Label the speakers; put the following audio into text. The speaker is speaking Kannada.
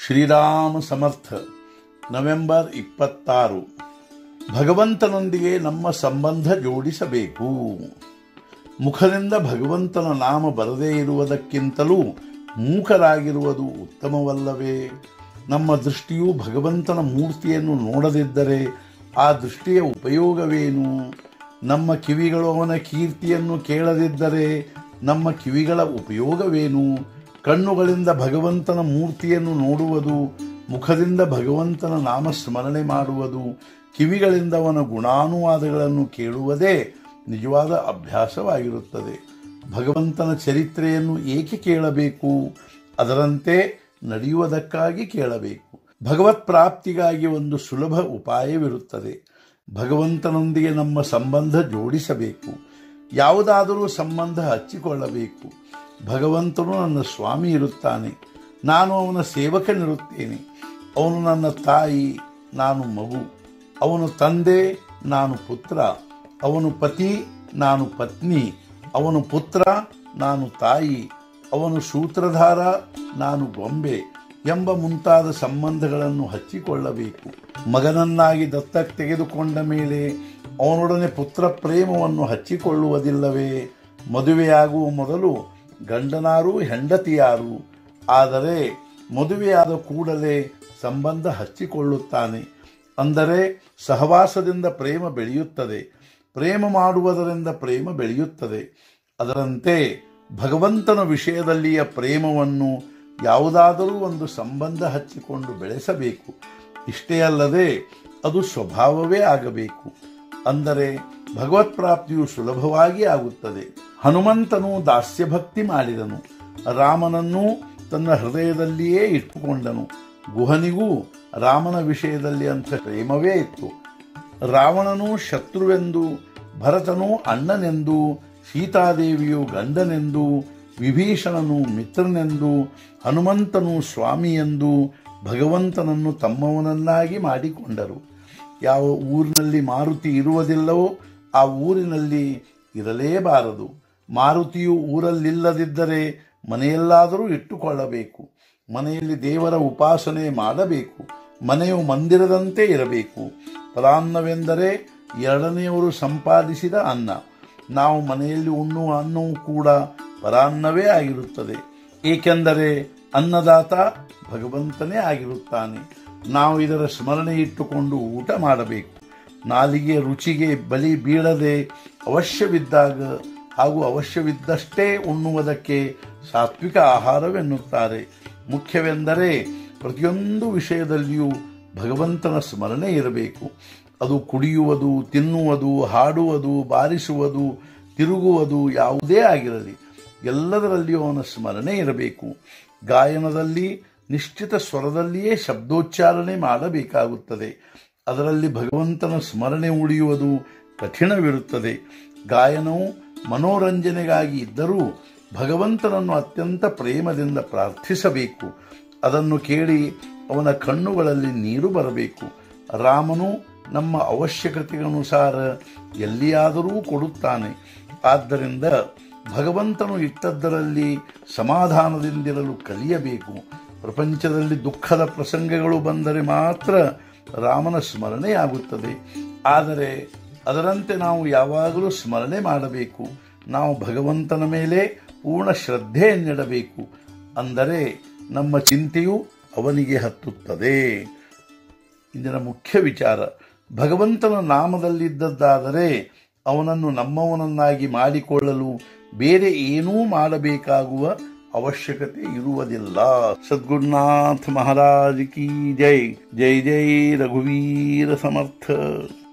Speaker 1: ಶ್ರೀರಾಮ ಸಮರ್ಥ ನವೆಂಬರ್ ಇಪ್ಪತ್ತಾರು ಭಗವಂತನೊಂದಿಗೆ ನಮ್ಮ ಸಂಬಂಧ ಜೋಡಿಸಬೇಕು ಮುಖದಿಂದ ಭಗವಂತನ ನಾಮ ಬರದೇ ಇರುವುದಕ್ಕಿಂತಲೂ ಮೂಕರಾಗಿರುವುದು ಉತ್ತಮವಲ್ಲವೇ ನಮ್ಮ ದೃಷ್ಟಿಯು ಭಗವಂತನ ಮೂರ್ತಿಯನ್ನು ನೋಡದಿದ್ದರೆ ಆ ದೃಷ್ಟಿಯ ಉಪಯೋಗವೇನು ನಮ್ಮ ಕಿವಿಗಳು ಅವನ ಕೀರ್ತಿಯನ್ನು ಕೇಳದಿದ್ದರೆ ನಮ್ಮ ಕಿವಿಗಳ ಉಪಯೋಗವೇನು ಕಣ್ಣುಗಳಿಂದ ಭಗವಂತನ ಮೂರ್ತಿಯನ್ನು ನೋಡುವುದು ಮುಖದಿಂದ ಭಗವಂತನ ನಾಮಸ್ಮರಣೆ ಮಾಡುವುದು ಕಿವಿಗಳಿಂದ ಅವನ ಗುಣಾನುವಾದಗಳನ್ನು ಕೇಳುವುದೇ ನಿಜವಾದ ಅಭ್ಯಾಸವಾಗಿರುತ್ತದೆ ಭಗವಂತನ ಚರಿತ್ರೆಯನ್ನು ಏಕೆ ಕೇಳಬೇಕು ಅದರಂತೆ ನಡೆಯುವುದಕ್ಕಾಗಿ ಕೇಳಬೇಕು ಭಗವತ್ ಪ್ರಾಪ್ತಿಗಾಗಿ ಒಂದು ಸುಲಭ ಉಪಾಯವಿರುತ್ತದೆ ಭಗವಂತನೊಂದಿಗೆ ನಮ್ಮ ಸಂಬಂಧ ಜೋಡಿಸಬೇಕು ಯಾವುದಾದರೂ ಸಂಬಂಧ ಹಚ್ಚಿಕೊಳ್ಳಬೇಕು ಭಗವಂತನು ನನ್ನ ಸ್ವಾಮಿ ಇರುತ್ತಾನೆ ನಾನು ಅವನ ಸೇವಕನಿರುತ್ತೇನೆ ಅವನು ನನ್ನ ತಾಯಿ ನಾನು ಮಗು ಅವನು ತಂದೆ ನಾನು ಪುತ್ರ ಅವನು ಪತಿ ನಾನು ಪತ್ನಿ ಅವನು ಪುತ್ರ ನಾನು ತಾಯಿ ಅವನು ಸೂತ್ರಧಾರ ನಾನು ಗೊಂಬೆ ಎಂಬ ಮುಂತಾದ ಸಂಬಂಧಗಳನ್ನು ಹಚ್ಚಿಕೊಳ್ಳಬೇಕು ಮಗನನ್ನಾಗಿ ದತ್ತಕ್ಕೆ ತೆಗೆದುಕೊಂಡ ಮೇಲೆ ಅವನೊಡನೆ ಪುತ್ರ ಪ್ರೇಮವನ್ನು ಹಚ್ಚಿಕೊಳ್ಳುವುದಿಲ್ಲವೇ ಮದುವೆಯಾಗುವ ಮೊದಲು ಗಂಡನಾರು ಹೆಂಡತಿಯಾರು ಆದರೆ ಮದುವೆಯಾದ ಕೂಡಲೇ ಸಂಬಂಧ ಹಚ್ಚಿಕೊಳ್ಳುತ್ತಾನೆ ಅಂದರೆ ಸಹವಾಸದಿಂದ ಪ್ರೇಮ ಬೆಳೆಯುತ್ತದೆ ಪ್ರೇಮ ಮಾಡುವುದರಿಂದ ಪ್ರೇಮ ಬೆಳೆಯುತ್ತದೆ ಅದರಂತೆ ಭಗವಂತನ ವಿಷಯದಲ್ಲಿಯ ಪ್ರೇಮವನ್ನು ಯಾವುದಾದರೂ ಒಂದು ಸಂಬಂಧ ಹಚ್ಚಿಕೊಂಡು ಬೆಳೆಸಬೇಕು ಇಷ್ಟೇ ಅಲ್ಲದೆ ಅದು ಸ್ವಭಾವವೇ ಆಗಬೇಕು ಅಂದರೆ ಭಗವತ್ ಪ್ರಾಪ್ತಿಯು ಸುಲಭವಾಗಿ ಆಗುತ್ತದೆ ಹನುಮಂತನು ದಾಸ್ಯಭಕ್ತಿ ಮಾಡಿದನು ರಾಮನನ್ನು ತನ್ನ ಹೃದಯದಲ್ಲಿಯೇ ಇಟ್ಟುಕೊಂಡನು ಗುಹನಿಗೂ ರಾಮನ ವಿಷಯದಲ್ಲಿ ಅಂಥ ಪ್ರೇಮವೇ ಇತ್ತು ರಾವಣನು ಶತ್ರುವೆಂದು ಭರತನು ಅಣ್ಣನೆಂದು ಸೀತಾದೇವಿಯು ಗಂಡನೆಂದು ವಿಭೀಷಣನು ಮಿತ್ರನೆಂದು ಹನುಮಂತನು ಸ್ವಾಮಿಯೆಂದು ಭಗವಂತನನ್ನು ತಮ್ಮವನನ್ನಾಗಿ ಮಾಡಿಕೊಂಡರು ಯಾವ ಊರಿನಲ್ಲಿ ಮಾರುತಿ ಇರುವುದಿಲ್ಲವೋ ಆ ಊರಿನಲ್ಲಿ ಇರಲೇಬಾರದು ಮಾರುತಿಯು ಊರಲ್ಲಿಲ್ಲದಿದ್ದರೆ ಮನೆಯಲ್ಲಾದರೂ ಇಟ್ಟುಕೊಳ್ಳಬೇಕು ಮನೆಯಲ್ಲಿ ದೇವರ ಉಪಾಸನೆ ಮಾಡಬೇಕು ಮನೆಯು ಮಂದಿರದಂತೆ ಇರಬೇಕು ಫಲಾನ್ನವೆಂದರೆ ಎರಡನೆಯವರು ಸಂಪಾದಿಸಿದ ಅನ್ನ ನಾವು ಮನೆಯಲ್ಲಿ ಉಣ್ಣುವ ಅನ್ನವೂ ಕೂಡ ಪರಾನ್ನವೇ ಆಗಿರುತ್ತದೆ ಏಕೆಂದರೆ ಅನ್ನದಾತ ಭಗವಂತನೇ ಆಗಿರುತ್ತಾನೆ ನಾವು ಇದರ ಸ್ಮರಣೆ ಇಟ್ಟುಕೊಂಡು ಊಟ ಮಾಡಬೇಕು ನಾಲಿಗೆ ರುಚಿಗೆ ಬಲಿ ಬೀಳದೆ ಅವಶ್ಯವಿದ್ದಾಗ ಹಾಗೂ ಅವಶ್ಯವಿದ್ದಷ್ಟೇ ಉಣ್ಣುವುದಕ್ಕೆ ಸಾತ್ವಿಕ ಆಹಾರವೆನ್ನುತ್ತಾರೆ ಮುಖ್ಯವೆಂದರೆ ಪ್ರತಿಯೊಂದು ವಿಷಯದಲ್ಲಿಯೂ ಭಗವಂತನ ಸ್ಮರಣೆ ಇರಬೇಕು ಅದು ಕುಡಿಯುವುದು ತಿನ್ನುವುದು ಹಾಡುವುದು ಬಾರಿಸುವುದು ತಿರುಗುವುದು ಯಾವುದೇ ಆಗಿರಲಿ ಎಲ್ಲದರಲ್ಲಿಯೂ ಅವನ ಸ್ಮರಣೆ ಇರಬೇಕು ಗಾಯನದಲ್ಲಿ ನಿಶ್ಚಿತ ಸ್ವರದಲ್ಲಿಯೇ ಶಬ್ದೋಚ್ಚಾರಣೆ ಮಾಡಬೇಕಾಗುತ್ತದೆ ಅದರಲ್ಲಿ ಭಗವಂತನ ಸ್ಮರಣೆ ಉಳಿಯುವುದು ಕಠಿಣವಿರುತ್ತದೆ ಗಾಯನವು ಮನೋರಂಜನೆಗಾಗಿ ಇದ್ದರೂ ಭಗವಂತನನ್ನು ಅತ್ಯಂತ ಪ್ರೇಮದಿಂದ ಪ್ರಾರ್ಥಿಸಬೇಕು ಅದನ್ನು ಕೇಳಿ ಅವನ ಕಣ್ಣುಗಳಲ್ಲಿ ನೀರು ಬರಬೇಕು ರಾಮನು ನಮ್ಮ ಅವಶ್ಯಕತೆಗನುಸಾರ ಎಲ್ಲಿಯಾದರೂ ಕೊಡುತ್ತಾನೆ ಆದ್ದರಿಂದ ಭಗವಂತನು ಇಟ್ಟದ್ದರಲ್ಲಿ ಸಮಾಧಾನದಿಂದಿರಲು ಕಲಿಯಬೇಕು ಪ್ರಪಂಚದಲ್ಲಿ ದುಃಖದ ಪ್ರಸಂಗಗಳು ಬಂದರೆ ಮಾತ್ರ ರಾಮನ ಸ್ಮರಣೆಯಾಗುತ್ತದೆ ಆದರೆ ಅದರಂತೆ ನಾವು ಯಾವಾಗಲೂ ಸ್ಮರಣೆ ಮಾಡಬೇಕು ನಾವು ಭಗವಂತನ ಮೇಲೆ ಪೂರ್ಣ ಶ್ರದ್ಧೆಯನ್ನಿಡಬೇಕು ಅಂದರೆ ನಮ್ಮ ಚಿಂತೆಯು ಅವನಿಗೆ ಹತ್ತುತ್ತದೆ ಇಂದಿನ ಮುಖ್ಯ ವಿಚಾರ ಭಗವಂತನ ನಾಮದಲ್ಲಿದ್ದದ್ದಾದರೆ ಅವನನ್ನು ನಮ್ಮವನನ್ನಾಗಿ ಮಾಡಿಕೊಳ್ಳಲು ಬೇರೆ ಏನೂ ಮಾಡಬೇಕಾಗುವ ಅವಶ್ಯಕತೆ ಇರುವುದಿಲ್ಲ ಸದ್ಗುರುನಾಥ ಮಹಾರಾಜ್ ಕಿ ಜೈ ಜೈ ಜೈ ರಘುವೀರ ಸಮರ್ಥ